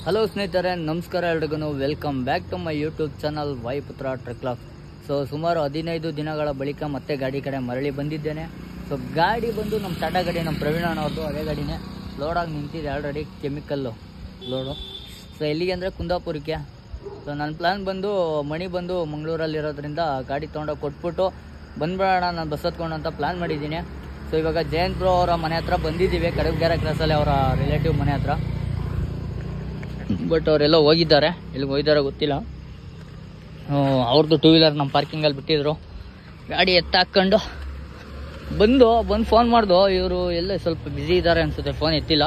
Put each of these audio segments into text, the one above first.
hello ಸ್ನೇಹಿತರೆ ನಮಸ್ಕಾರ ಎಲ್ರಿಗೂ welcome back to my YouTube channel Vayuputra ಟ್ರಕ್ಲಾಫ್ ಸೊ ಸುಮಾರು ಹದಿನೈದು ದಿನಗಳ ಬಳಿಕ ಮತ್ತೆ ಗಾಡಿ ಕಡೆ ಮರಳಿ ಬಂದಿದ್ದೇನೆ ಸೊ ಗಾಡಿ ಬಂದು ನಮ್ಮ ಟಾಟಾ ಗಾಡಿ ನಮ್ಮ ಪ್ರವೀಣ್ ಅವ್ರದ್ದು ಅದೇ ಗಾಡಿನೇ ಲೋಡಾಗಿ ನಿಂತಿದೆ ಆಲ್ರೆಡಿ ಕೆಮಿಕಲ್ಲು ಲೋಡು ಸೊ ಎಲ್ಲಿಗೆ ಅಂದರೆ ಕುಂದಾಪುರಕ್ಕೆ ಸೊ ನನ್ನ ಪ್ಲ್ಯಾನ್ ಬಂದು ಮಣಿ ಬಂದು ಮಂಗಳೂರಲ್ಲಿರೋದ್ರಿಂದ ಗಾಡಿ ತೊಗೊಂಡೋಗಿ ಕೊಟ್ಬಿಟ್ಟು ಬಂದ್ಬಿಡೋಣ ನಾನು ಬಸ್ ಹತ್ಕೊಂಡು ಅಂತ ಪ್ಲ್ಯಾನ್ ಮಾಡಿದ್ದೀನಿ ಸೊ ಇವಾಗ ಜಯಂತ್ ಬ್ರೋ ಅವರ ಮನೆ ಹತ್ರ ಬಂದಿದ್ದೀವಿ ಕಡಬ್ಗೆರೆ ಕ್ರಾಸಲ್ಲಿ ಅವರ ರಿಲೇಟಿವ್ ಮನೆ ಹತ್ರ ಬಟ್ ಅವರೆಲ್ಲ ಹೋಗಿದ್ದಾರೆ ಎಲ್ಲಿಗೆ ಹೋಗಿದ್ದಾರೆ ಗೊತ್ತಿಲ್ಲ ಅವ್ರದ್ದು ಟೂ ವೀಲರ್ ನಮ್ಮ ಪಾರ್ಕಿಂಗಲ್ಲಿ ಬಿಟ್ಟಿದ್ರು ಗಾಡಿ ಎತ್ತಾಕೊಂಡು ಬಂದು ಬಂದು ಫೋನ್ ಮಾಡ್ದು ಇವರು ಎಲ್ಲ ಸ್ವಲ್ಪ ಬ್ಯುಸಿ ಇದ್ದಾರೆ ಅನ್ಸುತ್ತೆ ಫೋನ್ ಎತ್ತಿಲ್ಲ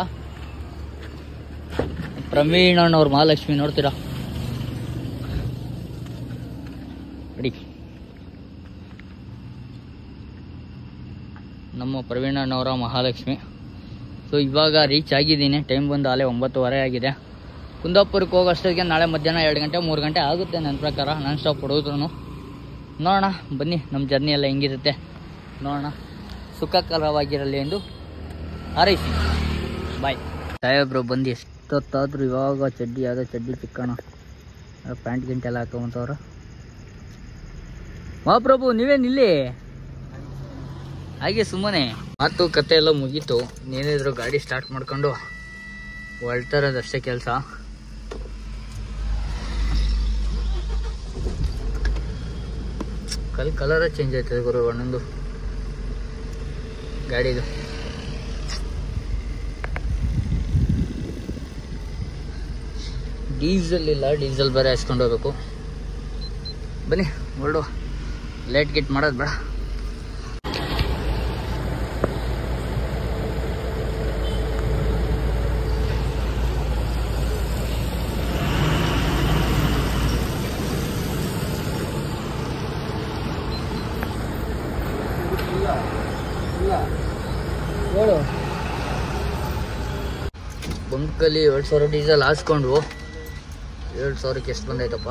ಪ್ರವೀಣ್ ಅವ್ರ ಮಹಾಲಕ್ಷ್ಮಿ ನೋಡ್ತೀರಾ ರೆಡಿ ನಮ್ಮ ಪ್ರವೀಣ್ ಅಣ್ಣವರ ಮಹಾಲಕ್ಷ್ಮಿ ಸೊ ಇವಾಗ ರೀಚ್ ಆಗಿದ್ದೀನಿ ಟೈಮ್ ಬಂದು ಅಲ್ಲೇ ಒಂಬತ್ತುವರೆ ಆಗಿದೆ ಕುಂದಾಪುರಕ್ಕೆ ಹೋಗೋ ಅಷ್ಟೊತ್ತಿಗೆ ನಾಳೆ ಮಧ್ಯಾಹ್ನ ಎರಡು ಗಂಟೆ ಮೂರು ಗಂಟೆ ಆಗುತ್ತೆ ನನ್ನ ಪ್ರಕಾರ ನಾನ್ ಸ್ಟಾಪ್ ಹೊಡೋದ್ರು ನೋಡೋಣ ಬನ್ನಿ ನಮ್ಮ ಜರ್ನಿ ಎಲ್ಲ ಹೆಂಗಿರುತ್ತೆ ನೋಡೋಣ ಸುಖಕರವಾಗಿರಲಿ ಎಂದು ಹಾರೈಸಿ ಬಾಯ್ ಸಾಹೇಬ್ರು ಬಂದು ಎಷ್ಟೊತ್ತಾದ್ರು ಇವಾಗ ಚಡ್ಡಿ ಯಾವುದೋ ಚಡ್ಡಿ ಚಿಕ್ಕಣ ಪ್ಯಾಂಟ್ ಗಿಂಟ್ ಎಲ್ಲ ಹಾಕೊಂಬಂತವ್ರು ಮಹಾಪ್ರಭು ನೀವೇನಿಲ್ಲಿ ಹಾಗೆ ಸುಮ್ಮನೆ ಮಾತು ಕತೆ ಎಲ್ಲ ಮುಗೀತು ನೀನಿದ್ರು ಗಾಡಿ ಸ್ಟಾರ್ಟ್ ಮಾಡ್ಕೊಂಡು ಹೊಳ್ತಾ ಇರೋದಷ್ಟೇ ಕೆಲಸ ಕಲ್ ಕಲರ ಚೇಂಜ್ ಆಯ್ತದೆ ಗುರು ಒಂದೊಂದು ಗಾಡಿದು ಡೀಸೆಲ್ ಇಲ್ಲ ಡೀಸೆಲ್ ಬೇರೆ ಹಾಸ್ಕೊಂಡು ಹೋಗ್ಬೇಕು ಬನ್ನಿ ಹೊರಡು ಲೇಟ್ ಗಿಟ್ ಮಾಡೋದು ಬೇಡ ಹೇಳು ಬಂಕಲ್ಲಿ ಎರಡು ಸಾವಿರ ಡೀಸೆಲ್ ಹಾಸ್ಕೊಂಡ್ವು ಎರಡು ಸಾವಿರಕ್ಕೆ ಎಷ್ಟು ಬಂದೈತಪ್ಪ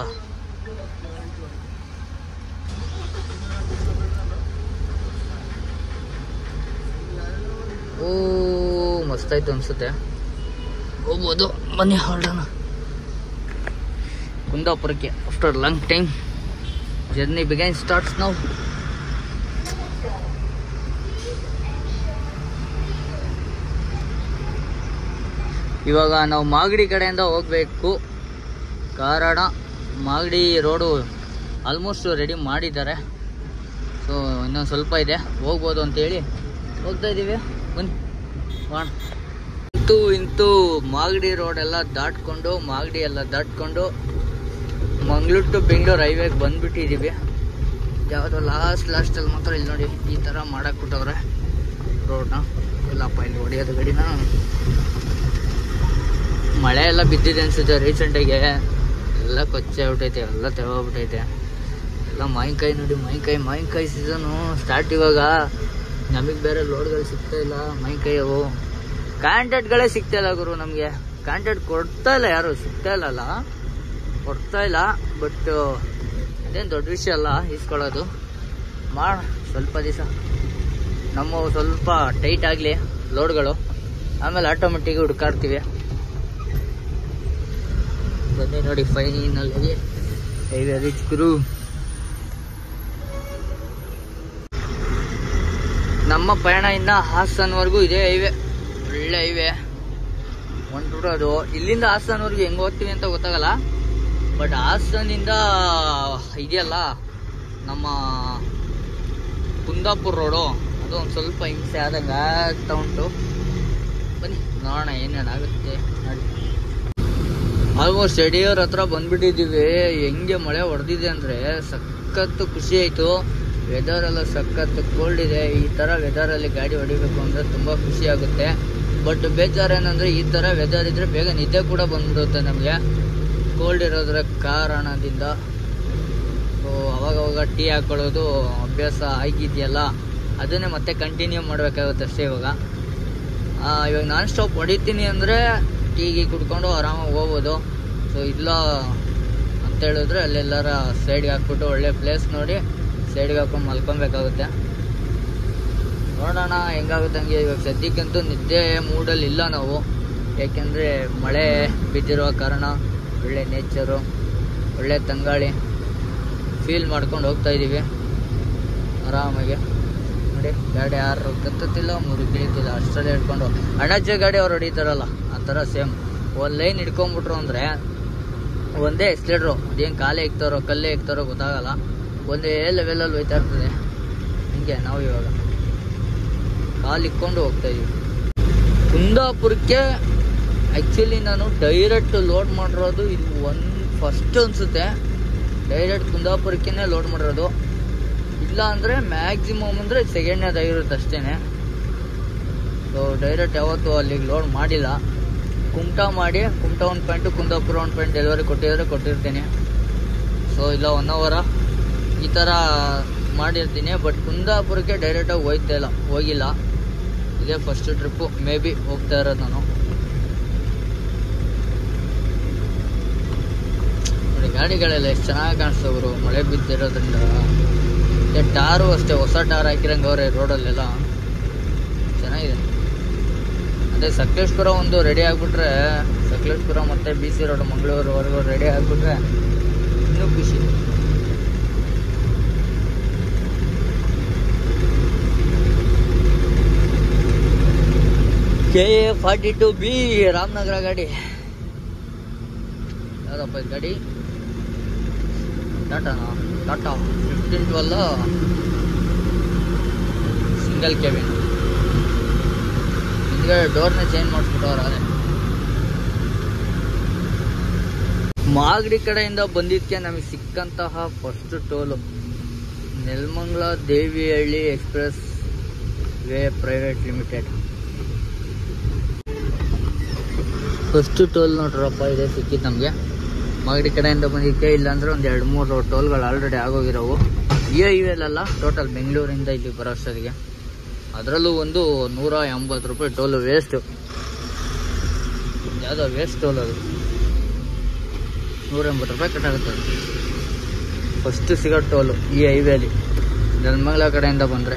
ಓ ಮಸ್ತಾಯ್ತು ಅನ್ಸುತ್ತೆ ಹೋಗ್ಬೋದು ಬನ್ನಿ ಹೊರಡೋಣ ಕುಂದಾಪುರಕ್ಕೆ after long time journey begin starts ನಾವು ಇವಾಗ ನಾವು ಮಾಗಡಿ ಕಡೆಯಿಂದ ಹೋಗಬೇಕು ಕಾರಣ ಮಾಗಡಿ ರೋಡು ಆಲ್ಮೋಸ್ಟ್ ರೆಡಿ ಮಾಡಿದ್ದಾರೆ ಸೊ ಇನ್ನೊಂದು ಸ್ವಲ್ಪ ಇದೆ ಹೋಗ್ಬೋದು ಅಂತೇಳಿ ಹೋಗ್ತಾ ಇದ್ದೀವಿ ಬನ್ನಿ ಹೋಗೋಣ ಇಂತೂ ಇಂತೂ ಮಾಗಡಿ ರೋಡ್ ಎಲ್ಲ ದಾಟ್ಕೊಂಡು ಮಾಗಡಿ ಎಲ್ಲ ದಾಟ್ಕೊಂಡು ಮಂಗಳೂರು ಟು ಬೆಂಗಳೂರು ಹೈವೇಗೆ ಬಂದ್ಬಿಟ್ಟಿದ್ದೀವಿ ಯಾವುದೋ ಲಾಸ್ಟ್ ಲಾಸ್ಟಲ್ಲಿ ಮಾತ್ರ ಇಲ್ಲಿ ನೋಡಿ ಈ ಥರ ಮಾಡಕ್ಕೆ ಬಿಟ್ಟವ್ರೆ ರೋಡ್ನ ಇಲ್ಲಪ್ಪ ಇಲ್ಲಿ ಹೊಡೆಯೋದು ಗಾಡಿನ ಮಳೆ ಎಲ್ಲ ಬಿದ್ದಿದೆ ಅನ್ಸುತ್ತೆ ರೀಸೆಂಟಾಗೆ ಎಲ್ಲ ಕೊಚ್ಚೆ ಬಿಟ್ಟೈತೆ ಎಲ್ಲ ತೆಗೋಗ್ಬಿಟ್ಟೈತೆ ಎಲ್ಲ ಮಾವಿನಕಾಯಿ ನೋಡಿ ಮಾವಿನಕಾಯಿ ಮಾವಿನಕಾಯಿ ಸೀಸನು ಸ್ಟಾರ್ಟ್ ಇವಾಗ ನಮಗೆ ಬೇರೆ ಲೋಡ್ಗಳು ಸಿಗ್ತಾ ಇಲ್ಲ ಮಾವಿನಕಾಯಿ ಅವು ಕಾಂಟ್ಯಾಕ್ಟ್ಗಳೇ ಸಿಗ್ತಾ ಇಲ್ಲ ಗುರು ನಮಗೆ ಕಾಂಟ್ಯಾಕ್ಟ್ ಕೊಡ್ತಾ ಇಲ್ಲ ಯಾರು ಸಿಗ್ತಾ ಇಲ್ಲಲ್ಲ ಕೊಡ್ತಾ ಇಲ್ಲ ಬಟ್ ಅದೇನು ದೊಡ್ಡ ವಿಷಯ ಅಲ್ಲ ಇಸ್ಕೊಳ್ಳೋದು ಮಾಡ ಸ್ವಲ್ಪ ದಿವಸ ನಮ್ಮ ಸ್ವಲ್ಪ ಟೈಟ್ ಆಗಲಿ ಲೋಡ್ಗಳು ಆಮೇಲೆ ಆಟೋಮೆಟಿಕ್ ಹುಡ್ಕಾಡ್ತೀವಿ ಬನ್ನಿ ನೋಡಿ ಫೈನಲ್ ಹೈವೇ ರೀಚ್ ಗುರು ನಮ್ಮ ಪಯಣ ಇನ್ನ ಹಾಸನ್ವರೆಗೂ ಇದೆ ಹೈವೇ ಒಳ್ಳೆ ಹೈವೇ ಹೊಂಟ್ಬಿಡೋದು ಇಲ್ಲಿಂದ ಹಾಸನ್ವರೆಗೂ ಹೆಂಗ್ ಹೋಗ್ತೀವಿ ಅಂತ ಗೊತ್ತಾಗಲ್ಲ ಬಟ್ ಹಾಸನಿಂದ ಇದೆಯಲ್ಲ ನಮ್ಮ ಕುಂದಾಪುರ ರೋಡು ಅದು ಒಂದು ಸ್ವಲ್ಪ ಹಿಂಸೆ ಆದಂಗೆ ಆಗ್ತಾ ಉಂಟು ಬನ್ನಿ ನೋಡೋಣ ಏನೇನಾಗುತ್ತೆ ನೋಡಿ ಆಲ್ಮೋಸ್ಟ್ ಯಡಿಯೂರ್ ಹತ್ರ ಬಂದ್ಬಿಟ್ಟಿದ್ದೀವಿ ಹೆಂಗೆ ಮಳೆ ಹೊಡೆದಿದೆ ಅಂದರೆ ಸಖತ್ತು ಖುಷಿ ಆಯಿತು ವೆದರ್ ಎಲ್ಲ ಸಖತ್ತು ಕೋಲ್ಡ್ ಇದೆ ಈ ಥರ ವೆದರಲ್ಲಿ ಗಾಡಿ ಹೊಡಿಬೇಕು ಅಂದರೆ ತುಂಬ ಖುಷಿ ಆಗುತ್ತೆ ಬಟ್ ಬೇಜಾರೇನಂದರೆ ಈ ಥರ ವೆದರ್ ಇದ್ದರೆ ಬೇಗ ನಿದ್ದೆ ಕೂಡ ಬಂದ್ಬಿಡುತ್ತೆ ನಮಗೆ ಕೋಲ್ಡ್ ಇರೋದ್ರ ಕಾರಣದಿಂದ ಸೊ ಅವಾಗವಾಗ ಟೀ ಹಾಕೊಳ್ಳೋದು ಅಭ್ಯಾಸ ಆಗಿದೆಯಲ್ಲ ಅದನ್ನೇ ಮತ್ತೆ ಕಂಟಿನ್ಯೂ ಮಾಡಬೇಕಾಗುತ್ತೆ ಅಷ್ಟೇ ಇವಾಗ ಆ, ಇವಾಗ ನಾನ್ ಸ್ಟಾಪ್ ಹೊಡಿತೀನಿ ಅಂದರೆ ಟೀಗೆ ಕುಡ್ಕೊಂಡು ಆರಾಮಾಗಿ ಹೋಗ್ಬೋದು ಸೊ ಇಲ್ಲ ಅಂತ ಹೇಳಿದ್ರೆ ಅಲ್ಲೆಲ್ಲರ ಸೈಡ್ಗೆ ಹಾಕ್ಬಿಟ್ಟು ಒಳ್ಳೆ ಪ್ಲೇಸ್ ನೋಡಿ ಸೈಡ್ಗೆ ಹಾಕೊಂಡು ಮಲ್ಕೊಬೇಕಾಗುತ್ತೆ ನೋಡೋಣ ಹೆಂಗಾಗುತ್ತೆ ಹಂಗೆ ಇವಾಗ ಸದ್ಯಕ್ಕಂತೂ ನಿದ್ದೆ ಮೂಡಲ್ಲಿ ಇಲ್ಲ ನಾವು ಯಾಕೆಂದರೆ ಮಳೆ ಬಿದ್ದಿರುವ ಕಾರಣ ಒಳ್ಳೆ ನೇಚರು ಒಳ್ಳೆ ತಂಗಾಳಿ ಫೀಲ್ ಮಾಡ್ಕೊಂಡು ಹೋಗ್ತಾ ಇದ್ದೀವಿ ಆರಾಮಾಗಿ ನೋಡಿ ಗಾಡಿ ಯಾರು ಕತ್ತತ್ತಿಲ್ಲ ಮೂರು ಗಿಳಿತಿಲ್ಲ ಅಷ್ಟರಲ್ಲೇ ಹಿಡ್ಕೊಂಡು ಅಣ್ಣಜ್ಜ ಗಾಡಿ ಅವ್ರು ಹೊಡಿತಾರಲ್ಲ ಆ ಥರ ಸೇಮ್ ಒಂದು ಲೈನ್ ಹಿಡ್ಕೊಂಬಿಟ್ರು ಅಂದರೆ ಒಂದೇ ಎಕ್ಸ್ಲೇಟ್ರು ಅದೇನು ಕಾಲೇ ಇಕ್ತಾರೋ ಕಲ್ಲೇ ಇಕ್ತಾರೋ ಗೊತ್ತಾಗಲ್ಲ ಒಂದೇ ಲೆವೆಲಲ್ಲಿ ಹೋಯ್ತಾ ಇರ್ತದೆ ಹಿಂಗೆ ನಾವು ಇವಾಗ ಕಾಲು ಇಕ್ಕೊಂಡು ಹೋಗ್ತಾ ಇದೀವಿ ಕುಂದಾಪುರಕ್ಕೆ ಆ್ಯಕ್ಚುಲಿ ನಾನು ಡೈರೆಕ್ಟ್ ಲೋಡ್ ಮಾಡಿರೋದು ಇದು ಒಂದು ಫಸ್ಟ್ ಅನಿಸುತ್ತೆ ಡೈರೆಕ್ಟ್ ಕುಂದಾಪುರಕ್ಕೇ ಲೋಡ್ ಮಾಡಿರೋದು ಇಲ್ಲ ಅಂದರೆ ಮ್ಯಾಕ್ಸಿಮಮ್ ಅಂದರೆ ಸೆಕೆಂಡ್ನೇದಾಗಿರುತ್ತೆ ಅಷ್ಟೇ ಸೊ ಡೈರೆಕ್ಟ್ ಯಾವತ್ತೂ ಅಲ್ಲಿಗೆ ಲೋಡ್ ಮಾಡಿಲ್ಲ ಕುಮಟಾ ಮಾಡಿ ಕುಮಟಾ ಒಂದು ಪ್ಯಾಂಟು ಕುಂದಾಪುರ ಒಂದು ಪ್ಯಾಂಟ್ ಡೆಲಿವರಿ ಕೊಟ್ಟಿದ್ರೆ ಕೊಟ್ಟಿರ್ತೀನಿ ಸೊ ಇಲ್ಲ ಒನ್ ಅವರ ಈ ಥರ ಮಾಡಿರ್ತೀನಿ ಬಟ್ ಕುಂದಾಪುರಕ್ಕೆ ಡೈರೆಕ್ಟಾಗಿ ಹೋಯ್ತಾ ಇಲ್ಲ ಹೋಗಿಲ್ಲ ಇದೇ ಫಸ್ಟ್ ಟ್ರಿಪ್ಪು ಮೇ ಬಿ ಹೋಗ್ತಾ ಇರೋದು ನಾನು ನೋಡಿ ಗಾಡಿಗಳೆಲ್ಲ ಎಷ್ಟು ಚೆನ್ನಾಗಿ ಕಾಣಿಸ್ತವ್ರು ಮಳೆ ಬಿದ್ದಿರೋದ್ರಿಂದ ಮತ್ತೆ ಟಾರು ಅಷ್ಟೇ ಹೊಸ ಟಾರ್ ಹಾಕಿರಂಗೆ ಅವ್ರೆ ರೋಡಲ್ಲೆಲ್ಲ ಚೆನ್ನಾಗಿದೆ ಅದೇ ಸಕಲೇಶ್ಪುರ ಒಂದು ರೆಡಿ ಆಗಿಬಿಟ್ರೆ ಸಕಲೇಶ್ಪುರ ಮತ್ತು ಬಿ ಸಿ ರೋಡ್ ಮಂಗಳೂರುವರೆಗೂ ರೆಡಿ ಆಗಿಬಿಟ್ರೆ ಇನ್ನೂ ಖುಷಿ K A forty two B Ramanagara ಗಾಡಿ ಯಾವ್ದಪ್ಪ ಇದು ಗಾಡಿ ಟಾಟಾನಾ Tata fifteen twelve single cabin ಹಿಂದ್ಗಡೆ ಡೋರ್ನ ಚೇಂಜ್ ಮಾಡಿಸ್ಬಿಟ್ಟವ್ರ ಅದೇ ಮಾಗಡಿ ಕಡೆಯಿಂದ ಬಂದಿದ್ದಕ್ಕೆ ನಮಗೆ ಸಿಕ್ಕಂತಹ first toll Nelamangala Devihalli expressway private limited first toll ನೋಡ್ರಪ್ಪ ಇದೆ ಸಿಕ್ಕಿತ್ತು ನಮಗೆ ಮಾಗಡಿ ಕಡೆಯಿಂದ ಬಂದಿದ್ದೆ ಇಲ್ಲಾಂದ್ರೆ ಒಂದು ಎರಡು ಮೂರು ಟೋಲ್ಗಳು ಆಲ್ರೆಡಿ ಆಗೋಗಿರೋವು ಈ ಹೈವೇಲಲ್ಲ ಟೋಟಲ್ ಬೆಂಗಳೂರಿಂದ ಇಲ್ಲಿ ಬರೋ ಅಷ್ಟೊತ್ತಿಗೆ ಅದರಲ್ಲೂ ಒಂದು ನೂರ ಎಂಬತ್ತು ರೂಪಾಯಿ ಟೋಲು ವೇಸ್ಟು ಯಾವುದೋ ವೇಸ್ಟ್ ಟೋಲ್ ಅದು ನೂರ ಎಂಬತ್ತು ರೂಪಾಯಿ ಕಟ್ಟಾಗುತ್ತೆ ಅದು ಫಸ್ಟ್ ಸಿಗೋ ಟೋಲು ಈ ಹೈವೇಲಿ ನೆಲಮಂಗಲ ಕಡೆಯಿಂದ ಬಂದರೆ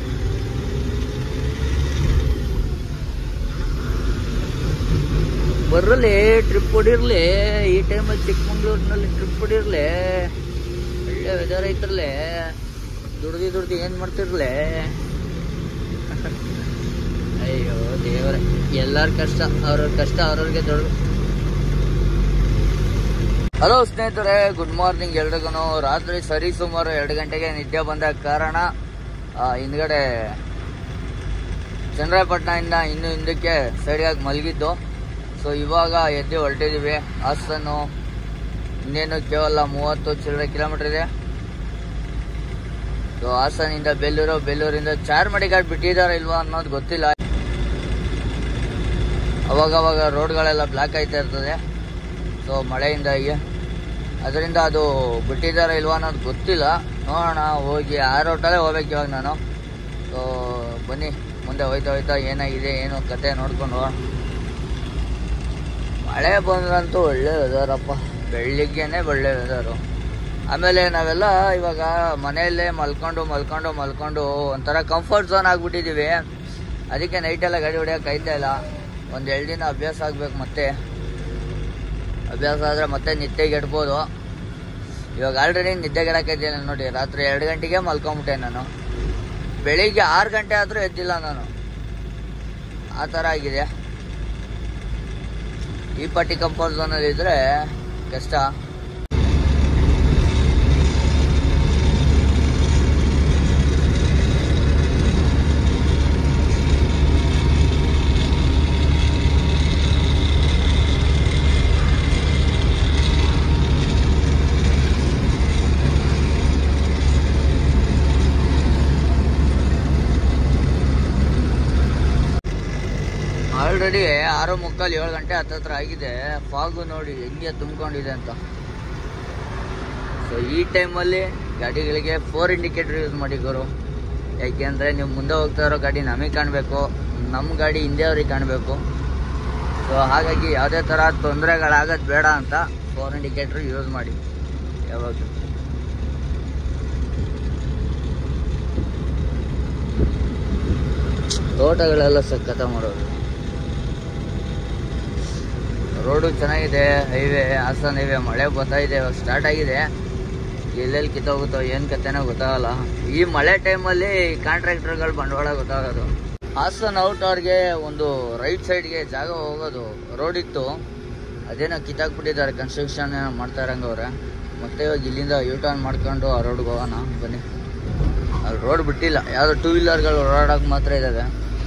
ಬರ್ರಲ್ಲಿ ಟ್ರಿಪ್ ಹೊಡಿರ್ಲಿ ಈ ಟೈಮಲ್ಲಿ ಚಿಕ್ಕಮಂಗ್ಳೂರಿನಲ್ಲಿ ಟ್ರಿಪ್ ಹೊಡಿರ್ಲಿ ಒಳ್ಳೆ ವೆದರ್ ಐತ್ರಲ್ಲೇ ದುಡ್ದು ದುಡ್ದು ಏನು ಮಾಡ್ತಿರ್ಲೆ ಅಯ್ಯೋ ದೇವ್ರೆ ಎಲ್ಲರ ಕಷ್ಟ ಅವ್ರವ್ರ ಕಷ್ಟ ಅವ್ರವ್ರಿಗೆ ದೊಡ್ಡ ಹಲೋ ಸ್ನೇಹಿತರೆ ಗುಡ್ ಮಾರ್ನಿಂಗ್ ಎಲ್ರಿಗೂ ರಾತ್ರಿ ಸರಿ ಸುಮಾರು ಎರಡು ಗಂಟೆಗೆ ನಿದ್ದೆ ಬಂದ ಕಾರಣ ಆ, ಹಿಂದ್ಗಡೆ ಚಂದ್ರಾಯಪಟ್ಟಣದಿಂದ ಇನ್ನು ಹಿಂದಕ್ಕೆ ಸೈಡ್ಗಾಗಿ ಮಲಗಿದ್ದು ಸೊ ಇವಾಗ ಎದ್ದು ಹೊರಟಿದ್ದೀವಿ ಹಾಸನ್ನು ಇನ್ನೇನು ಕೇವಲ ಮೂವತ್ತು ಚಿಲ್ಲರೆ ಕಿಲೋಮೀಟರ್ ಇದೆ ಸೊ ಹಾಸನಿಂದ ಬೆಲ್ಲೂರು ಬೆಲ್ಲೂರಿಂದ ಚಾರ್ಮಡಿ ಘಾಟ್ ಬಿಟ್ಟಿದಾರ ಇಲ್ವಾ ಅನ್ನೋದು ಗೊತ್ತಿಲ್ಲ ಅವಾಗವಾಗ ರೋಡ್ಗಳೆಲ್ಲ ಬ್ಲಾಕ್ ಆಯ್ತಾ ಇರ್ತದೆ ಸೊ ಮಳೆಯಿಂದಾಗಿ ಅದರಿಂದ ಅದು ಬಿಟ್ಟಿದಾರ ಇಲ್ವಾ ಅನ್ನೋದು ಗೊತ್ತಿಲ್ಲ ನೋಡೋಣ ಹೋಗಿ ಆ ರೋಟಲ್ಲೇ ಹೋಗ್ಬೇಕು ಇವಾಗ ನಾನು ಸೊ ಬನ್ನಿ ಮುಂದೆ ಹೋಯ್ತಾ ಹೋಯ್ತಾ ಏನಾಗಿದೆ ಏನು ಕತೆ ನೋಡ್ಕೊಂಡು ಹೋಗೋಣ ಮಳೆ ಬಂದ್ರಂತೂ ಒಳ್ಳೆ ವೆದರಪ್ಪ ಬೆಳಿಗ್ಗೆನೆ ಒಳ್ಳೆ ವೆದರು ಆಮೇಲೆ ನಾವೆಲ್ಲ ಇವಾಗ ಮನೆಯಲ್ಲೇ ಮಲ್ಕೊಂಡು ಮಲ್ಕೊಂಡು ಮಲ್ಕೊಂಡು ಒಂಥರ ಕಂಫರ್ಟ್ ಝೋನ್ ಆಗ್ಬಿಟ್ಟಿದ್ದೀವಿ ಅದಕ್ಕೆ ನೈಟೆಲ್ಲ ಗಾಡಿ ಹೊಡಿಯೋಕೆ ಆಯ್ತಾ ಇಲ್ಲ ಒಂದು ಎರಡು ದಿನ ಅಭ್ಯಾಸ ಆಗ್ಬೇಕು ಮತ್ತೆ ಅಭ್ಯಾಸ ಆದರೆ ಮತ್ತೆ ನಿದ್ದೆಗೆ ಇಡ್ಬೋದು ಇವಾಗ ಆಲ್ರೆಡಿ ನಿದ್ದೆಗೆಡಕ್ಕಿದ್ದೀನಿ ನೋಡಿ ರಾತ್ರಿ ಎರಡು ಗಂಟೆಗೆ ಮಲ್ಕೊಂಬಿಟ್ಟೆ ನಾನು ಬೆಳಿಗ್ಗೆ ಆರು ಗಂಟೆ ಆದರೂ ಎದ್ದಿಲ್ಲ ನಾನು ಆ ಥರ ಆಗಿದೆ ಈ ಪಟ್ಟಿ ಕಂಫರ್ಟ್ ಝೋನಲ್ಲಿ ಇದ್ರೆ ಕಷ್ಟ ಆಲ್ರೆಡಿ ಆರು ಮುಕ್ಕಾಲು ಏಳು ಗಂಟೆ ಹತ್ತತ್ರ ಆಗಿದೆ ಫಾಗು ನೋಡಿ ಹೆಂಗೆ ತುಂಬಿಕೊಂಡಿದೆ ಅಂತ ಸೊ ಈ ಟೈಮಲ್ಲಿ ಗಾಡಿಗಳಿಗೆ ಫೋರ್ ಇಂಡಿಕೇಟರ್ ಯೂಸ್ ಮಾಡಿ ಗುರು ಯಾಕೆಂದರೆ ನೀವು ಮುಂದೆ ಹೋಗ್ತಾ ಇರೋ ಗಾಡಿ ನಮಗೆ ಕಾಣಬೇಕು ನಮ್ಮ ಗಾಡಿ ಹಿಂದೆ ಅವ್ರಿಗೆ ಕಾಣಬೇಕು ಸೊ ಹಾಗಾಗಿ ಯಾವುದೇ ಥರ ತೊಂದರೆಗಳಾಗೋದು ಬೇಡ ಅಂತ ಫೋರ್ ಇಂಡಿಕೇಟರ್ ಯೂಸ್ ಮಾಡಿ ಯಾವಾಗ ತೋಟಗಳೆಲ್ಲ ಸಕ್ಕತ್ತ ಮಾಡೋದು ರೋಡು ಚೆನ್ನಾಗಿದೆ ಹೈವೇ ಹಾಸನ್ ಹೈವೇ ಮಳೆ ಬರ್ತಾ ಇದೆ ಸ್ಟಾರ್ಟ್ ಆಗಿದೆ ಎಲ್ಲೆಲ್ಲಿ ಕಿತ್ತೋಗುತ್ತೋ ಏನು ಕತೆನೋ ಗೊತ್ತಾಗಲ್ಲ ಈ ಮಳೆ ಟೈಮಲ್ಲಿ ಕಾಂಟ್ರಾಕ್ಟರ್ಗಳು ಬಂಡವಾಳ ಗೊತ್ತಾಗೋದು ಹಾಸನ್ ಔಟ್ ಅವ್ರಿಗೆ ಒಂದು ರೈಟ್ ಸೈಡ್ಗೆ ಜಾಗ ಹೋಗೋದು ರೋಡ್ ಇತ್ತು ಅದೇನೋ ಕಿತ್ತಾಕ್ಬಿಟ್ಟಿದ್ದಾರೆ ಕನ್ಸ್ಟ್ರಕ್ಷನ್ ಏನೋ ಮಾಡ್ತಾ ಇರಂಗವ್ರೆ ಮತ್ತೆ ಇವಾಗ ಇಲ್ಲಿಂದ ಯೂ ಟರ್ನ್ ಮಾಡ್ಕೊಂಡು ಆ ರೋಡ್ಗೆ ಹೋಗೋಣ ಬನ್ನಿ ಅಲ್ಲಿ ರೋಡ್ ಬಿಟ್ಟಿಲ್ಲ ಯಾವುದೋ ಟೂ ವೀಲರ್ಗಳು ಓಡಾಡೋಕೆ ಮಾತ್ರ ಇದ್ದಾವೆ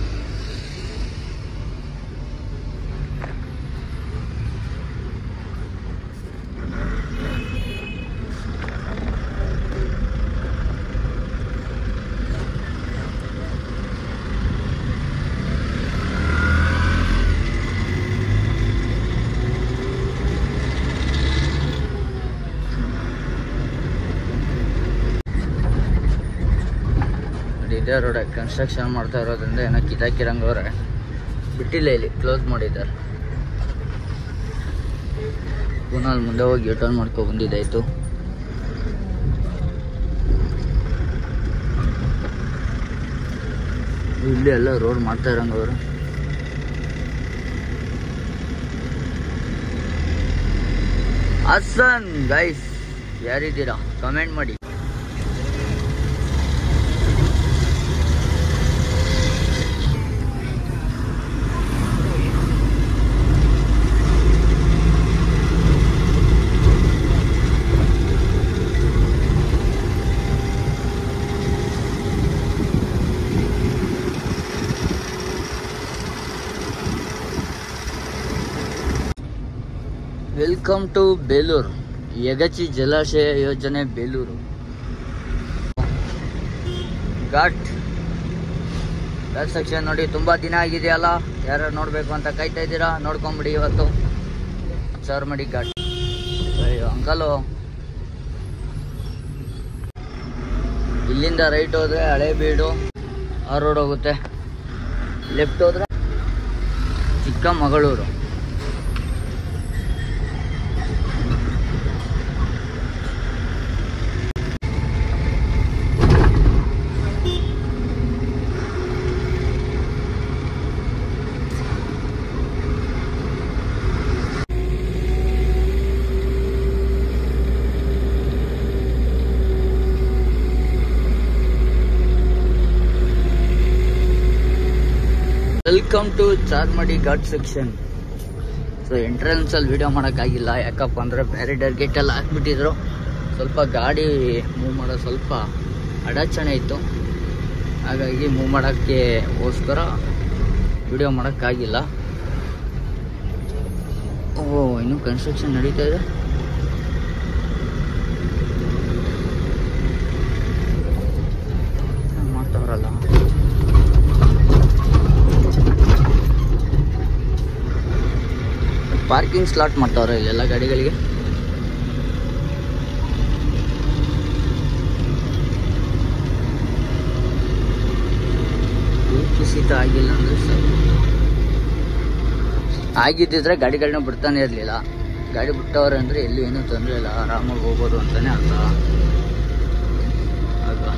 ನೋಡಿ ಇದೇ ರೋಡ್ ಕನ್ಸ್ಟ್ರಕ್ಷನ್ ಮಾಡ್ತಾ ಇರೋದ್ರಿಂದ ಏನೋ ಕಿತ್ತಾಕಿರಂಗವ್ರೆ ಬಿಟ್ಟಿಲ್ಲ ಇಲ್ಲಿ ಕ್ಲೋಸ್ ಮಾಡಿದ್ದಾರೆ ಪುನಃ ಅಲ್ಲಿ ಮುಂದೆ ಹೋಗಿ ರಿಟರ್ನ್ ಮಾಡ್ಕೊ ಬಂದಿದ್ದಾಯ್ತು ಇಲ್ಲಿ ಎಲ್ಲ ರೋಡ್ ಮಾಡ್ತಾ ಇರಂಗವ್ರು ಹಾಸನ್ ಗೈಸ್ ಯಾರಿದ್ದೀರಾ ಕಮೆಂಟ್ ಮಾಡಿ ವೆಲ್ಕಮ್ ಟು ಬೇಲೂರು ಯಗಚಿ ಜಲಾಶಯ ಯೋಜನೆ ಬೇಲೂರು ಘಾಟ್ ಘಾಟ್ ಸೆಕ್ಷನ್ ನೋಡಿ ತುಂಬಾ ದಿನ ಆಗಿದೆಯಲ್ಲ ಯಾರು ನೋಡ್ಬೇಕು ಅಂತ ಕಾಯ್ತಾ ಇದ್ದೀರಾ ನೋಡ್ಕೊಂಬಿಡಿ ಇವತ್ತು ಚಾರ್ಮಡಿ ಘಾಟ್ ಅಯ್ಯೋ ಅಂಕಲು ಇಲ್ಲಿಂದ ರೈಟ್ ಹೋದ್ರೆ ಹಳೇಬೀಡು ಆ ರೋಡ್ ಹೋಗುತ್ತೆ ಲೆಫ್ಟ್ ಹೋದ್ರೆ Chikkamagaluru welcome to Charmadi Ghat section so entrance ಅಲ್ಲಿ ವಿಡಿಯೋ ಮಾಡೋಕ್ಕಾಗಿಲ್ಲ ಯಾಕಪ್ಪ ಅಂದ್ರೆ ಬ್ಯಾರಿಡರ್ ಗೇಟ್ ಎಲ್ಲ ಹಾಕ್ಬಿಟ್ಟಿದ್ರು ಸ್ವಲ್ಪ ಗಾಡಿ ಮೂವ್ ಮಾಡೋದು ಸ್ವಲ್ಪ ಅಡಚಣೆ ಇತ್ತು ಹಾಗಾಗಿ ಮೂವ್ ಮಾಡೋಕ್ಕೆ ಗೋಸ್ಕರ ವಿಡಿಯೋ ಮಾಡೋಕ್ಕಾಗಿಲ್ಲ ಓ ಇನ್ನೂ ಕನ್ಸ್ಟ್ರಕ್ಷನ್ ನಡೀತಾ ಇದೆ ಮಾಡ್ತಾವ್ರಲ್ಲ ಪಾರ್ಕಿಂಗ್ ಸ್ಲಾಟ್ ಮಾಡ್ತಾವ್ರೆ ಇಲ್ಲೆಲ್ಲ ಗಾಡಿಗಳಿಗೆ ಕುಸಿತ ಆಗಿಲ್ಲ ಅಂದ್ರೆ ಸರ್ ಆಗಿದ್ದಿದ್ರೆ ಗಾಡಿಗಳನ್ನ ಬಿಡ್ತಾನೆ ಇರಲಿಲ್ಲ ಗಾಡಿ ಬಿಟ್ಟವ್ರೆ ಅಂದ್ರೆ ಎಲ್ಲಿ ಏನೂ ತೊಂದರೆ ಇಲ್ಲ ಆರಾಮಾಗಿ ಹೋಗ್ಬೋದು ಅಂತಾನೆ ಅರ್ಥ ಅಲ್ವಾ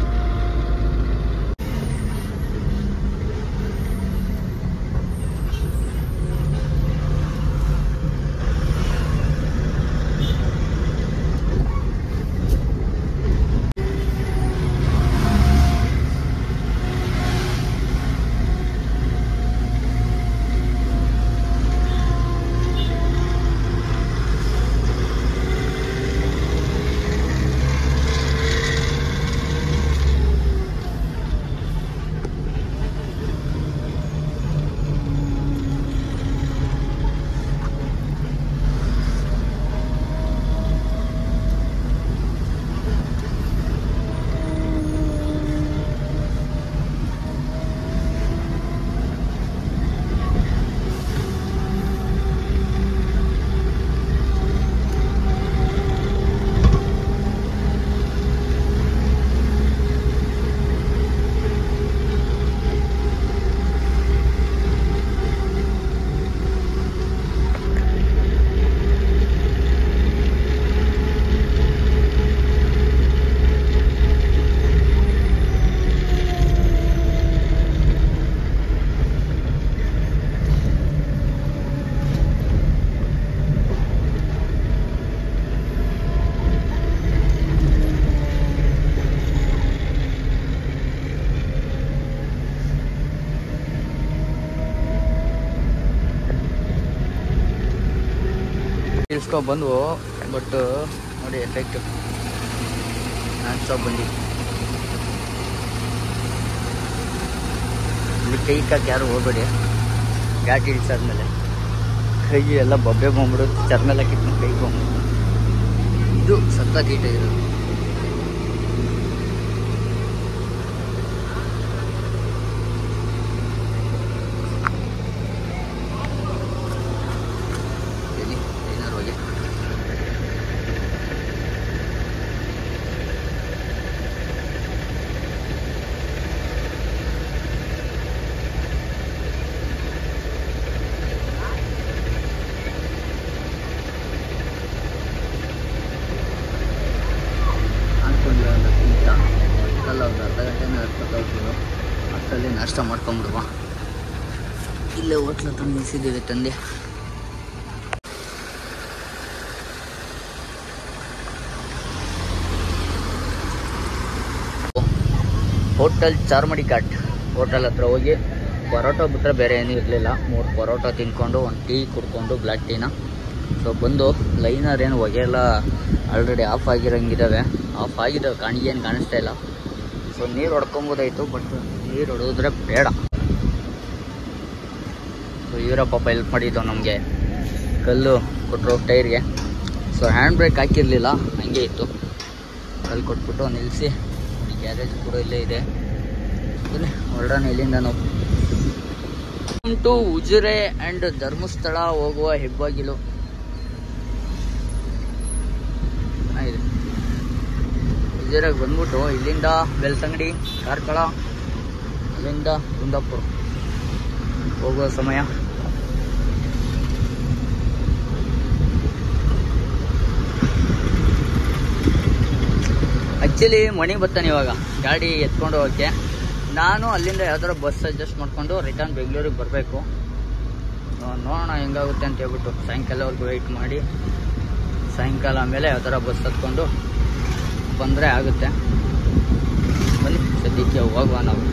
ಎಷ್ಟೋ ಬಂದವು ಬಟ್ ನೋಡಿ ಎಫೆಕ್ಟ್ ನಾನ್ ಸ್ಟಾಪ್ ಬಂದಿದ್ದು ಇಲ್ಲಿ ಕೈ ಕಾಕ್ ಯಾರು ಹೋಗ್ಬೇಡಿ ಘಾಟಿ ಇಳಿಸಾದ್ಮೇಲೆ ಕೈ ಎಲ್ಲ ಬೊಬ್ಬೆ ಬಂದ್ಬಿಡುತ್ತೆ ಚರ್ಮೆಲ್ಲ ಕಿತ್ಕೊಂಡು ಕೈ ಬಂದ್ಬಿಡು ಇದು ಸತ್ತ ಕೀಟ ಇರೋದು ಎಲ್ಲಿ ಏನಾರು ಹೋಗಿ ಅನ್ಕೊಂಡ್ರೆ ಒಂದು ಊಟ ಅಲ್ಲ ಒಂದು ಅರ್ಧ ಗಂಟೆ ನಡ್ಕೊತಾ ಹೋಗ್ತೀವಿ ಅಷ್ಟರಲ್ಲಿ ನಾಷ್ಟ ಮಾಡ್ಕೊಂಬಿಡುವ ಇಲ್ಲೇ ಹೋಟ್ಲ ಹತ್ರ ನಿಲ್ಸಿದ್ದೀವಿ ತಂದೆ ಹೋಟೆಲ್ ಚಾರ್ಮಡಿ ಘಾಟ್ ಹೋಟೆಲ್ ಹತ್ರ ಹೋಗಿ ಪರೋಟ ಬಿಟ್ಟರೆ ಬೇರೆ ಏನೂ ಇರಲಿಲ್ಲ ಮೂರು ಪರೋಟ ತಿನ್ಕೊಂಡು ಒಂದು ಟೀ ಕುಡ್ಕೊಂಡು ಬ್ಲ್ಯಾಕ್ ಟೀನ ಸೊ ಬಂದು ಲೈನರ್ ಏನು ಹೊಗೆ ಎಲ್ಲ ಆಲ್ರೆಡಿ ಆಫ್ ಆಗಿರೋಂಗಿದ್ದಾವೆ ಆಫ್ ಆಗಿದ್ದಾವೆ ಕಾಣಿ ಏನು ಕಾಣಿಸ್ತಾ ಇಲ್ಲ ಸೊ ನೀರು ಹೊಡ್ಕೊಬೋದಾಯ್ತು ಬಟ್ ನೀರು ಹೊಡೆದ್ರೆ ಬೇಡ ಸೊ ಇವರ ಪಾಪ ಹೆಲ್ಪ್ ಮಾಡಿದ್ದು ನಮಗೆ ಕಲ್ಲು ಕೊಟ್ಟರು ಟೈರ್ಗೆ ಸೊ ಹ್ಯಾಂಡ್ ಬ್ರೇಕ್ ಹಾಕಿರಲಿಲ್ಲ ಹಂಗೆ ಇತ್ತು ಕಲ್ಲು ಕೊಟ್ಬಿಟ್ಟು ನಿಲ್ಲಿಸಿ ಗ್ಯಾರೇಜ್ ಕೂಡ ಇಲ್ಲೇ ಇದೆ ಬನ್ನಿ ಹೊರಡೋಣ ಇಲ್ಲಿಂದ ನಾವು ಟು ಉಜಿರೆ ಆ್ಯಂಡ್ ಧರ್ಮಸ್ಥಳ ಹೋಗುವ ಹೆಬ್ಬಾಗಿಲು ಇದೆ ಉಜಿರೆಗೆ ಬಂದ್ಬಿಟ್ಟು ಇಲ್ಲಿಂದ ಬೆಳ್ತಂಗಡಿ ಕಾರ್ಕಳ ಅಲ್ಲಿಂದ ಕುಂದಾಪುರ ಹೋಗುವ ಸಮಯ ಆ್ಯಕ್ಚುಲಿ ಮಣಿ ಬರ್ತಾನೆ ಇವಾಗ ಗಾಡಿ ಎತ್ಕೊಂಡು ಹೋಗೋಕ್ಕೆ ನಾನು ಅಲ್ಲಿಂದ ಯಾವ್ದಾರ ಬಸ್ ಅಡ್ಜಸ್ಟ್ ಮಾಡಿಕೊಂಡು ರಿಟರ್ನ್ ಬೆಂಗಳೂರಿಗೆ ಬರಬೇಕು ನೋಡೋಣ ಹೆಂಗಾಗುತ್ತೆ ಅಂತ ಹೇಳ್ಬಿಟ್ಟು ಸಾಯಂಕಾಲವರೆಗೂ ವೆಯ್ಟ್ ಮಾಡಿ ಸಾಯಂಕಾಲ ಆಮೇಲೆ ಯಾವ್ದಾರ ಬಸ್ ಹತ್ಕೊಂಡು ಬಂದರೆ ಆಗುತ್ತೆ ಬನ್ನಿ ಸದ್ಯಕ್ಕೆ ಹೋಗುವ ನಾವು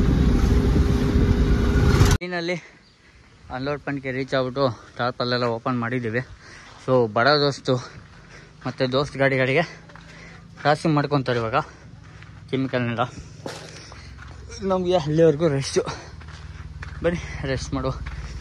ಟ್ರೈನಲ್ಲಿ ಅನ್ಲೋಡ್ ಪಾಯಿಂಟ್ಗೆ ರೀಚ್ ಆಗ್ಬಿಟ್ಟು ಟಾರ್ಪಲ್ಲೆಲ್ಲ ಓಪನ್ ಮಾಡಿದ್ದೀವಿ ಸೊ ಬಡ ದೋಸ್ತು ಮತ್ತು ದೋಸ್ತ್ ಗಾಡಿಗಳಿಗೆ ಕ್ರಾಸಿಂಗ್ ಮಾಡ್ಕೊತಾರೆ ಇವಾಗ ಕೆಮಿಕಲ್ನೆಲ್ಲ ನಮಗೆ ಅಲ್ಲಿವರೆಗೂ ರೆಸ್ಟು ಬನ್ನಿ ರೆಸ್ಟ್ ಮಾಡುವ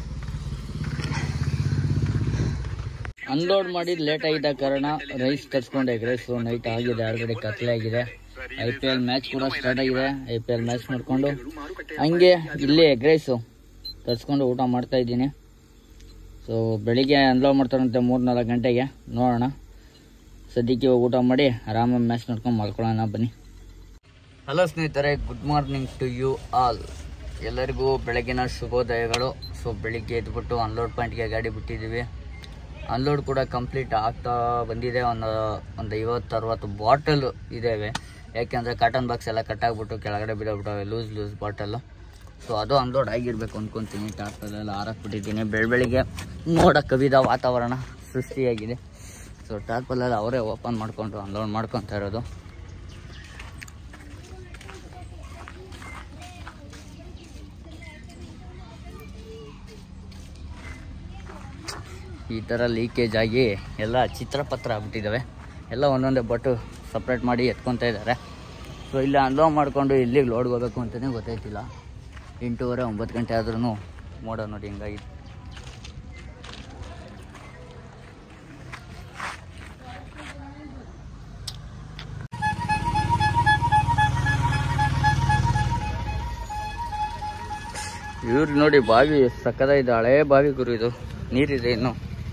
ಅನ್ಲೋಡ್ ಮಾಡಿ ಲೇಟ್ ಆಗಿದ್ದ ಕಾರಣ ರೈಸ್ ತರಿಸ್ಕೊಂಡು ಎಗ್ ರೈಸ್ ನೈಟ್ ಆಗಿದೆ ಆಲ್ರೆಡಿ ಕತ್ಲೆ ಆಗಿದೆ ಐ ಪಿ ಎಲ್ ಮ್ಯಾಚ್ ಕೂಡ ಸ್ಟಾರ್ಟ್ ಆಗಿದೆ ಐ ಪಿ ಎಲ್ ಮ್ಯಾಚ್ ನೋಡಿಕೊಂಡು ಹಂಗೆ ಇಲ್ಲಿ ಎಗ್ ರೈಸು ತರಿಸ್ಕೊಂಡು ಊಟ ಮಾಡ್ತಾ ಇದ್ದೀನಿ ಸೊ ಬೆಳಿಗ್ಗೆ ಅನ್ಲೋಡ್ ಮಾಡ್ತಾರಂತೆ ಮೂರು ನಾಲ್ಕು ಗಂಟೆಗೆ ನೋಡೋಣ ಸದ್ಯಕ್ಕೆ ಹೋಗಿ ಊಟ ಮಾಡಿ ಆರಾಮಾಗಿ ಮ್ಯಾಚ್ ನೋಡ್ಕೊಂಡು ಮಲ್ಕೊಳ್ಳೋಣ ಬನ್ನಿ ಹಲೋ ಸ್ನೇಹಿತರೆ good morning to you all ಎಲ್ಲರಿಗೂ ಬೆಳಗಿನ ಶುಭೋದಯಗಳು ಸೊ ಬೆಳಿಗ್ಗೆ ಎದ್ಬಿಟ್ಟು ಅನ್ಲೋಡ್ ಪಾಯಿಂಟ್ಗೆ ಗಾಡಿ ಬಿಟ್ಟಿದ್ದೀವಿ ಅನ್ಲೋಡ್ ಕೂಡ ಕಂಪ್ಲೀಟ್ ಆಗ್ತಾ ಬಂದಿದೆ ಒಂದು ಒಂದು ಐವತ್ತು ಅರವತ್ತು ಬಾಟಲ್ ಇದ್ದಾವೆ ಯಾಕೆಂದರೆ ಕಾಟನ್ ಬಾಕ್ಸ್ ಎಲ್ಲ ಕಟ್ಟಾಗ್ಬಿಟ್ಟು ಕೆಳಗಡೆ ಬಿಡೋಗ್ಬಿಟ್ಟವೆ ಲೂಸ್ ಲೂಸ್ ಬಾಟಲು ಸೊ ಅದು ಅನ್ಲೋಡ್ ಆಗಿರ್ಬೇಕು ಅಂದ್ಕೊತೀನಿ ಟಾರ್ಪಲ್ಲೆಲ್ಲ ಹಾರಾಕ್ಬಿಟ್ಟಿದ್ದೀನಿ ಬೆಳ ಬೆಳಿಗ್ಗೆ ನೋಡ ಕವಿದ ವಾತಾವರಣ ಸೃಷ್ಟಿಯಾಗಿದೆ ಸೊ ಟಾರ್ಪಲ್ಲೆಲ್ಲ ಅವರೇ ಓಪನ್ ಮಾಡಿಕೊಂಡು ಅನ್ಲೋಡ್ ಮಾಡ್ಕೊತಾ ಇರೋದು ಈ ಥರ ಲೀಕೇಜ್ ಆಗಿ ಎಲ್ಲ ಚಿತ್ರಪತ್ರ ಆಗ್ಬಿಟ್ಟಿದ್ದಾವೆ ಎಲ್ಲ ಒಂದೊಂದೇ ಬಟ್ಟು ಸಪ್ರೇಟ್ ಮಾಡಿ ಎತ್ಕೊತಾ ಇದ್ದಾರೆ ಸೊ ಇಲ್ಲಿ ಅನ್ಲೋಡ್ ಮಾಡಿಕೊಂಡು ಇಲ್ಲಿಗೆ ಲೋಡ್ಗೆ ಹೋಗ್ಬೇಕು ಅಂತಲೇ ಗೊತ್ತಾಯ್ತಿಲ್ಲ ಎಂಟೂವರೆ ಒಂಬತ್ತು ಗಂಟೆ ಆದ್ರೂ ಮೋಡ ನೋಡಿ ಹಿಂಗಾಗಿ ಇವ್ರು ನೋಡಿ ಬಾವಿ ಸಕ್ಕದಾಗಿದೆ ಹಳೇ ಬಾವಿ ಗುರು ಇದು ನೀರಿದೆ ಇನ್ನು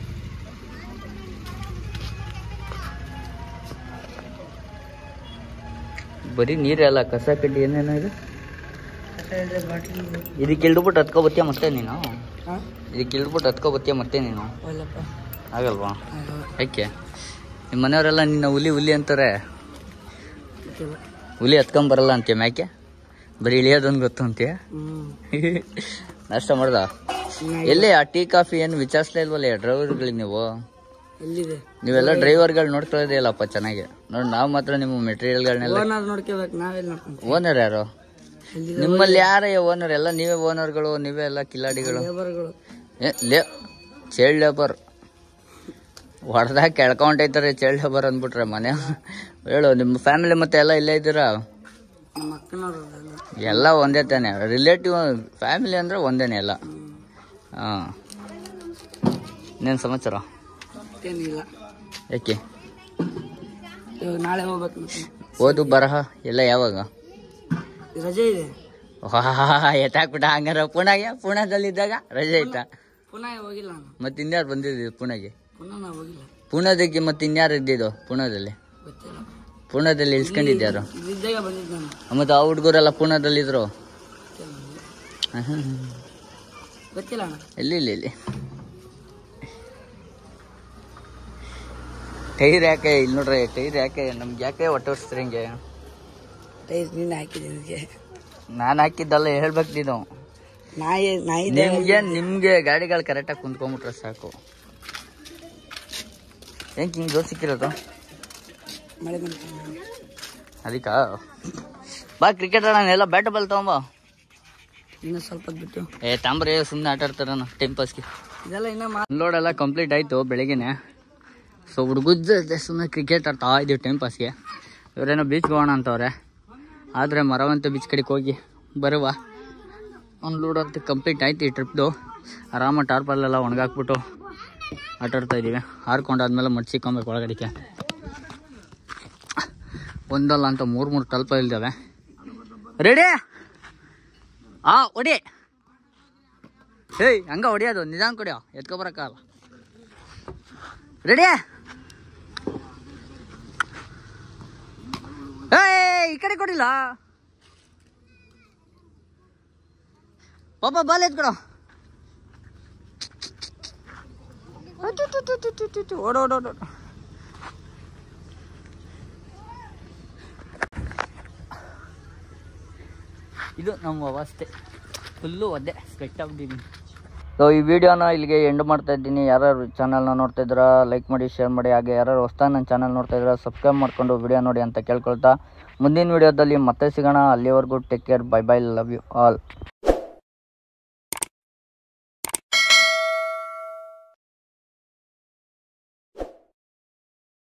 ಬರೀ ನೀರೇ ಅಲ್ಲ ಕಸ ಕಡ್ಡಿ ಏನೇನೋ ಇದು ಇದಕ್ಕೆ ಇಳ್ದ್ಬಿಟ್ಟು ಹತ್ಕೊ ಬತ್ತೀಯ ಮತ್ತೆ ನೀನು ಇದಕ್ಕೆ ಇಳ್ದ್ಬಿಟ್ಟು ಹತ್ಕೊ ಬತ್ತೀಯ ಮತ್ತೆ ನೀನು ಆಗಲ್ವಾ ಯಾಕೆ ನಿಮ್ಮ ಮನೆಯವರೆಲ್ಲ ನಿನ್ನ ಹುಲಿ ಹುಲಿ ಅಂತಾರೆ ಹುಲಿ ಹತ್ಕೊಂಬರಲ್ಲ ಅಂತೀಯ ಮ್ಯಾಕೆ ಬರೀ ಇಳಿಯೋದೊಂದು ಗೊತ್ತು ಅಂತೀಯ ನಾಷ್ಟ ಮಾಡ್ದ ಎಲ್ಲಿ ಆ ಟೀ ಕಾಫಿ ಏನು ವಿಚಾರಿಸ್ಲೇ ಇಲ್ವಲ್ಲ ಡ್ರೈವರ್ಗಳಿಗೆ ನೀವು ಎಲ್ಲಿದೆ ನೀವೆಲ್ಲ ಡ್ರೈವರ್ಗಳು ನೋಡ್ಕೊಳ್ಳೋದೇ ಇಲ್ಲಪ್ಪ ಚೆನ್ನಾಗಿ ನೋಡಿ ನಾವು ಮಾತ್ರ ನಿಮ್ಮ ಮೆಟೀರಿಯಲ್ಗಳನ್ನೆಲ್ಲ ಓನರ್ ನೋಡ್ಕೋಬೇಕು ನಾವೆಲ್ಲ ನೋಡ್ಕೊಂತೀವಿ ಓನರ್ ಯಾರು ನಿಮ್ಮಲ್ಲಿ ಯಾರ ಓನರ್ ಎಲ್ಲ ನೀವೇ ಓನರ್ಗಳು ನೀವೇ ಎಲ್ಲ ಕಿಲಾಡಿಗಳು ಲೇಬರ್ಗಳು ಏ ಲೇ ಚೈಲ್ಡ್ ಲೇಬರ್ ಹೊಡೆದಾಗ ಕೆಳ್ಕೊಂಡೈತಾರೆ ಚೇಳ್ಳೆ ಬರ್ ಅಂದ್ಬಿಟ್ರೆ ಮನೆ ಹೇಳು ನಿಮ್ಮ ಫ್ಯಾಮಿಲಿ ಮತ್ತೆ ಎಲ್ಲ ಇಲ್ಲೇ ಇದ್ದೀರಾ ನಮ್ಮ ಅಕ್ಕನವ್ರು ಅದೆಲ್ಲ ಎಲ್ಲ ಒಂದೇ ತಾನೆ ರಿಲೇಟಿವ್ ಫ್ಯಾಮಿಲಿ ಅಂದ್ರೆ ಒಂದೇನೆ ಎಲ್ಲ ಹಾಂ ಇನ್ನೇನು ಸಮಾಚಾರ ಏನಿಲ್ಲ ಯಾಕೆ ಇವಾಗ ನಾಳೆ ಹೋಗ್ಬೇಕು ಮತ್ತೆ ಓದು ಬರಹ ಎಲ್ಲ ಯಾವಾಗ ರಜೆ ಇದೆ ಎತ್ತಾಕ್ಬಿಟ್ಟ ಹಂಗಾರ ಪುಣೆಗೆ ಪುಣೆದಲ್ಲಿದ್ದಾಗ ರಜೆ ಆಯ್ತಾ ಪುನಃ ಹೋಗಿಲ್ಲ ನಾನು ಮತ್ತೆ ಇನ್ಯಾರು ಬಂದಿದ್ದು ಪುಣೆಗೆ ಪುನಃ ನಾವು ಹೋಗಿಲ್ಲ ಪುಣೆದಕ್ಕೆ ಮತ್ತೆ ಇನ್ಯಾರು ಇದ್ದಿದ್ದು ಪುಣೆದಲ್ಲಿ ಗೊತ್ತಿಲ್ಲ ಪುಣೆದಲ್ಲಿ ಇಲ್ಸ್ಕೊಂಡಿದ್ಯಾರು ಇದ್ದಾಗ ಬಂದಿದ್ದು ನಾನು ಮತ್ತೆ ಆ ಹುಡುಗರೆಲ್ಲ ಪುಣೆದಲ್ಲಿದ್ರು ಗೊತ್ತಿಲ್ಲ ಅಣ್ಣ ಎಲ್ಲಿ ಇಲ್ಲಿ ಇಲ್ಲಿ ಟೈರ್ ಯಾಕೆ ಇಲ್ಲಿ ನೋಡ್ರಿ ಟೈರ್ ಯಾಕೆ ನಮ್ಗೆ ಯಾಕೆ ಹೊಟ್ಟೆ ಹೊಡ್ಸ್ತೀರಿ ಹಿಂಗೆ ಟೈರ್ ನಿನ್ನೆ ಹಾಕಿದೆ ಇದಕ್ಕೆ ನಾನು ಹಾಕಿದ್ದಲ್ಲ ಹೇಳ್ಬೇಕು ನೀನು ನಾಯಿ ನಾಯಿ ನಿಮ್ಗೆ ನಿಮ್ಗೆ ಗಾಡಿಗಳು ಕರೆಕ್ಟಾಗಿ ಕುಂತ್ಕೊಂಡ್ಬಿಟ್ರೆ ಸಾಕು ಹೆಂಗೆ ಹಿಂಗೆ ಜೋರ್ ಸಿಕ್ಕಿರೋದು ಮಳೆ ಬಂತು ಅದಕ್ಕ ಬಾ ಕ್ರಿಕೆಟ್ ಆಡೋಣ ಎಲ್ಲ ಬ್ಯಾಟ್ ಬಾಲ್ ತಗೊಂಬ ಇನ್ನು ಸ್ವಲ್ಪ ಹೊತ್ತು ಬಿಟ್ಟು ಏ ತಾಂಬ್ರೆ ಸುಮ್ಮನೆ ಆಟ ಆಡ್ತಾರಣ ಟೈಮ್ ಪಾಸ್ಗೆ ಇದೆಲ್ಲ ಇನ್ನ ಮಾ ಅನ್ಲೋಡ್ ಎಲ್ಲ ಕಂಪ್ಲೀಟ್ ಆಯಿತು ಬೆಳಗ್ಗೆನೆ ಸೊ ಹುಡುಗದ ಜೊತೆ ಸುಮ್ಮನೆ ಕ್ರಿಕೆಟ್ ಆಡ್ತಾ ಇದ್ದೀವಿ ಟೈಮ್ ಪಾಸ್ಗೆ ಇವರೇನೋ ಬೀಚ್ಗೆ ಹೋಗೋಣ ಅಂತವ್ರೆ ಆದರೆ ಮರವಂತ ಬೀಚ್ ಕಡೆಗೆ ಹೋಗಿ ಬರುವ ಅನ್ಲೋಡ್ ಅಂತ ಕಂಪ್ಲೀಟ್ ಆಯ್ತು ಈ ಟ್ರಿಪ್ದು ಆರಾಮ ಟಾರ್ಪಲ್ಲೆಲ್ಲ ಒಣಗಾಕ್ಬಿಟ್ಟು ಆಟ ಆಡ್ತಾ ಇದ್ದೀವಿ ಹಾರ್ಕೊಂಡಾದ್ಮೇಲೆ ಮಡ್ಸಿಕೊಬೇಕು ಒಳಗಡೆಗೆ ಒಂದಲ್ಲ ಅಂತ ಮೂರು ಮೂರು ಟಲ್ಪ ಇಲ್ದಾವೆ ರೆಡಿ ಆ ಹೊಡಿ ಏಯ್ ಹಂಗ ಹೊಡಿಯೋದು ನಿಧಾನ ಕೊಡಿಯೋ ಎತ್ಕೊ ಬರಕ್ಕಾಗಲ್ಲ ರೆಡಿ ಏಯ್ ಈ ಕಡೆ ಕೊಡಿಲ್ಲ ಪಾಪ ಬಾಲ್ ಎತ್ಕೊಡೋ ಓಡ ಓಡ ಓಡ ಇದು ನಮ್ಮ ಅವಸ್ಥೆ ಫುಲ್ಲು ಒದ್ದೆ ಸ್ವೆಟ್ ಆಗ್ಬಿಟ್ಟಿದ್ದೀನಿ ಸೊ ಈ ವಿಡಿಯೋನ ಇಲ್ಲಿಗೆ ಎಂಡ್ ಮಾಡ್ತಾ ಇದ್ದೀನಿ ಯಾರ್ಯಾರು ಚಾನಲ್ನ ನೋಡ್ತಾ ಇದ್ದೀರಾ ಲೈಕ್ ಮಾಡಿ ಶೇರ್ ಮಾಡಿ ಹಾಗೆ ಯಾರ್ಯಾರು ಹೊಸ್ದಾಗಿ ನನ್ನ ಚಾನಲ್ ನೋಡ್ತಾ ಇದ್ದೀರಾ ಸಬ್ಸ್ಕ್ರೈಬ್ ಮಾಡ್ಕೊಂಡು ವಿಡಿಯೋ ನೋಡಿ ಅಂತ ಕೇಳ್ಕೊಳ್ತಾ ಮುಂದಿನ ವಿಡಿಯೋದಲ್ಲಿ ಮತ್ತೆ ಸಿಗೋಣ ಅಲ್ಲಿವರೆಗೂ take care bye bye love you all